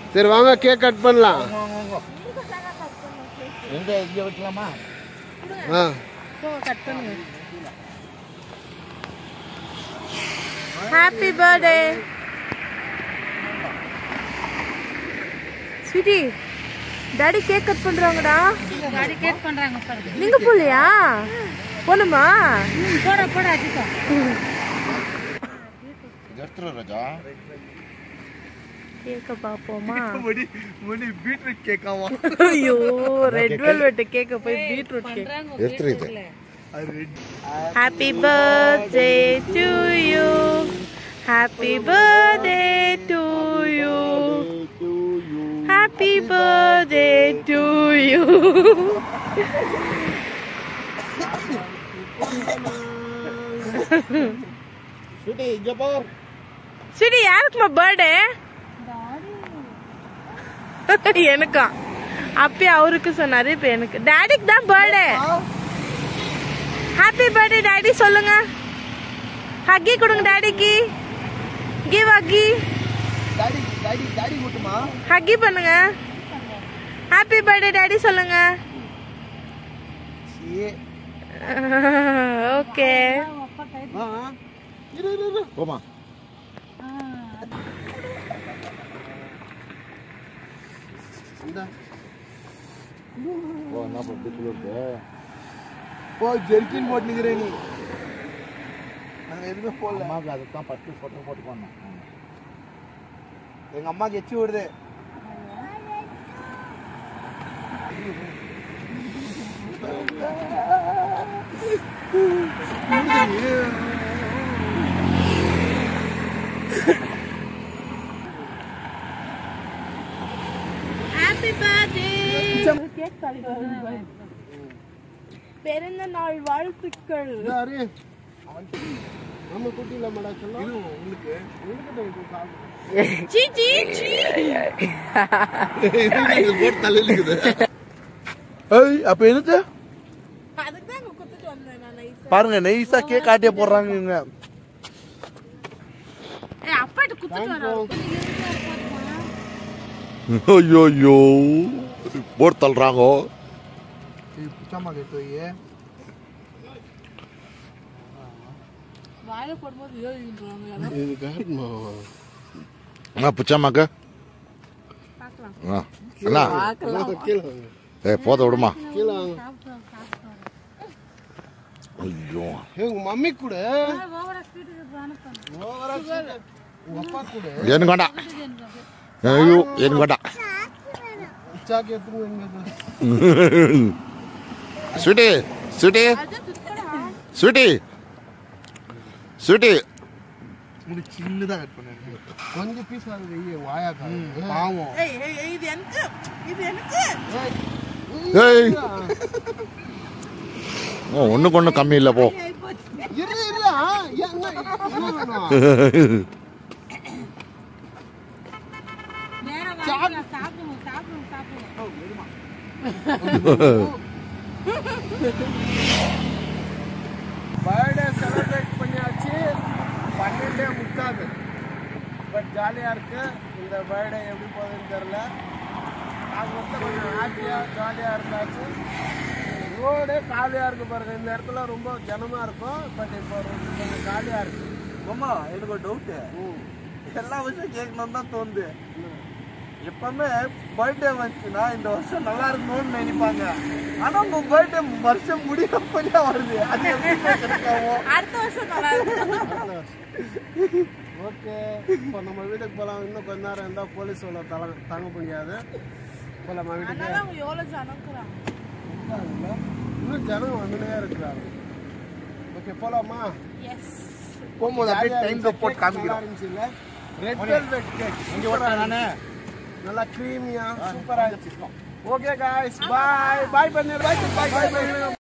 சரி வாங்க cake cut பண்ணலாம் எங்க இங்க வைக்கலாமா ஆ கட் பண்ணுங்க happy birthday sweetie daddy cake cut பண்றாங்கடா ಗಾಡಿ ಕೇಕ್ ಪண்றாங்க பாருங்க நீங்க போலையா போணுமா போட போட அடிக்கோ ಎಷ್ಟು ರಜಾ கேக்க பாப்போமா முடி முடி பீட்ரூட் கேக்காமா ஐயோ ரெட் வெல்வெட் கேக்க போய் பீட்ரூட் கேக் ಎಷ್ಟು ಇದೆ happy birthday to you happy birthday to you happy birthday to you sweetie ಇಜ್ಜಪ್ಪ சரி யாருக்குமா பர்த்டே எனக்கா அப்பயே அவருக்கு சொன்னாரு இப்ப எனக்கு டாடிக்கு தான் பர்த்டே ஹாப்பி பர்த்டே டாடி சொல்லுங்க ஹக்கி கொடுங்க டாடிக்கு give huggy daddy daddy daddy மட்டுமா ஹக்கி பண்ணுங்க ஹாப்பி பர்த்டே டாடி சொல்லுங்க ஓகே இரு இரு இரு ಹೋಮ இந்த ಓ ನಾ ಬಿಟ್ಟು ஓ ஜெர்கின் போட்டு நிக்கிறே நீ நாங்க எதுவுமே போடல ಅಮ್ಮಗೆ ಅದಕ್ಕೆ ಫಸ್ಟ್ ಫೋಟೋ ಕೊಟ್ಕೊಂಡು எங்க அம்மாக்கு எச்சி விடுது ஹாப்பி பர்த்டே பிறந்த நாள் வாழ்த்துக்கள் யாரு நம்ம குட்டியில மேடா சொல்ல இது உங்களுக்கு உங்களுக்கு சீ சீ சீ போட்டு தலையிலுக்குது ஏய் அப்ப என்னது அதுக்கு தான் அங்க குத்துட்டு வந்தேன் நான் நைஸா பாருங்க நைஸா கேக் காட்டியே போடுறாங்க இவங்க ஏய் அப்பாட்ட குத்துட்டு வரேன் ಅಯ್ಯೋ ಅಯ್ಯೋ ಬೋಟ್ ತಲ್ರಾಂಗೋ புச்சாமா கேட்டு போய் வாயில போடும்போது ஏறின்றாங்க இது காட்டுமா ಅಣ್ಣ ಪುಚ್ಚಮ್ಮಕ್ಕ ಅಣ್ಣ கீழே வாங்க ಏ ಪೋದ ಹುಡುಮ கீழே வாங்க ಅಯ್ಯೋ ஏய், உங்க மம்மி கூட ಓವರ ಸ್ವೀಟ್ ಅನುಪ ஓவரா சீட்டு. உங்க அப்பா கூட ಏನು ಗೊಂಡ ಅಯ್ಯೋ ಏನು ಗೊಂಡ உச்சாக்கு எடுத்துன்னு எங்க ಸ್ವೀಟಿ ಸ್ವೀಟಿ ಸ್ವೀಟಿ ಸ್ವೀಟಿ முடி சின்னதா கட் பண்ணு கொஞ்சம் பீஸ் ஆகுது வெய்ய வாயா பாவம் ஏய் ஏய் ஏய், இது எனக்கு இது எனக்கு ಏಯ್ ಓ ஒண்ணுக்கு ஒண்ணு கம்மி இல்லை போ இரு இரு ஆ, என்ன என்ன வேணும்? நேரா வாங்க சாப்பிடுவோம் சாப்பிடுவோம் சாப்பிடுவோம் பர்த்டே செலிப்ரேட் பண்ணியாச்சு பன்னெண்டே முக்காது பட் ஜாலியாக இருக்கு இந்த பர்த்டே எப்படி போகுதுன்னு தெரில அது வந்து கொஞ்சம் ஹாப்பியாக ஜாலியாக இருந்தாச்சு ரோடே காலியாக இருக்கு பாருங்க இந்த இடத்துல ரொம்ப ஜனமாக இருக்கும் பட் இப்போ ரொம்ப கொஞ்சம் காலியாக இருக்கு அம்மா எனக்கு ஒரு டவுட்டு எல்லா வருஷம் கேட்கணும் தான் தோணுது எப்பவுமே பர்த்டே வந்துச்சுன்னா இந்த வருஷம் நல்லா இருக்கணும்னு நினைப்பாங்க ஆனா உங்க பர்த்டே வருஷம் முடியப்படியா வருது அது எப்படி கிடைக்காமோ அடுத்த வருஷம் நல்லா இருக்கும் ஓகே இப்போ நம்ம வீட்டுக்கு போகலாம் இன்னும் கொஞ்ச நேரம் இருந்தால் போலீஸ் உள்ள தல தாங்க முடியாது போகலாமா வீட்டுக்கு அதனால அவங்க எவ்வளவு ஜனக்குறாங்க இருக்காங்கல்ல? இன்னும் ஜனம் வந்துனே இருக்கிறாங்க ஓகே போலாமா எஸ் போகும்போது அப்படியே டைம் போட்டு காமிக்கிறோம் ரெட் வெல்வெட் கேக் இங்க ஓட்டேன் நானு நல்லா க்ரீமியா சூப்பரா இருந்துச்சு ஓகே गाइस பாய் பாய் பண்ணு பாய் பாய் பாய்